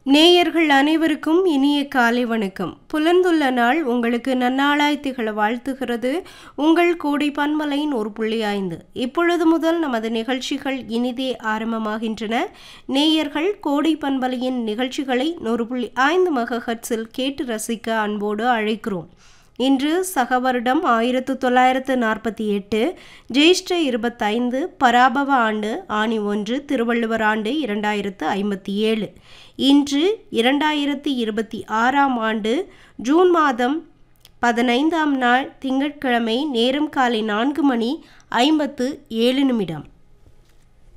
நேயர்கள் அனைவருக்கும் இனிய காலை வணக்கம் புலந்துள்ள நாள் உங்களுக்கு நன்னாளாய் திகழ வாழ்த்துகிறது உங்கள் கோடி பன்மலையின் ஒரு புள்ளி ஐந்து இப்பொழுது முதல் நமது நிகழ்ச்சிகள் இனிதே ஆரம்பமாகின்றன நேயர்கள் கோடி பன்மலையின் நிகழ்ச்சிகளை நூறு புள்ளி ஐந்து மகஹட்ஸில் கேட்டு ரசிக்க அன்போடு அழைக்கிறோம் இன்று சக வருடம் ஆயிரத்து தொள்ளாயிரத்து நாற்பத்தி எட்டு ஜேஷ்ட இருபத்தைந்து பராபவ ஆண்டு ஆணி ஒன்று திருவள்ளுவர் ஆண்டு இரண்டாயிரத்து ஐம்பத்தி ஏழு இன்று இரண்டாயிரத்தி இருபத்தி ஆறாம் ஆண்டு ஜூன் மாதம் பதினைந்தாம் நாள் திங்கட்கிழமை நேரம் காலை நான்கு மணி ஐம்பத்து ஏழு நிமிடம்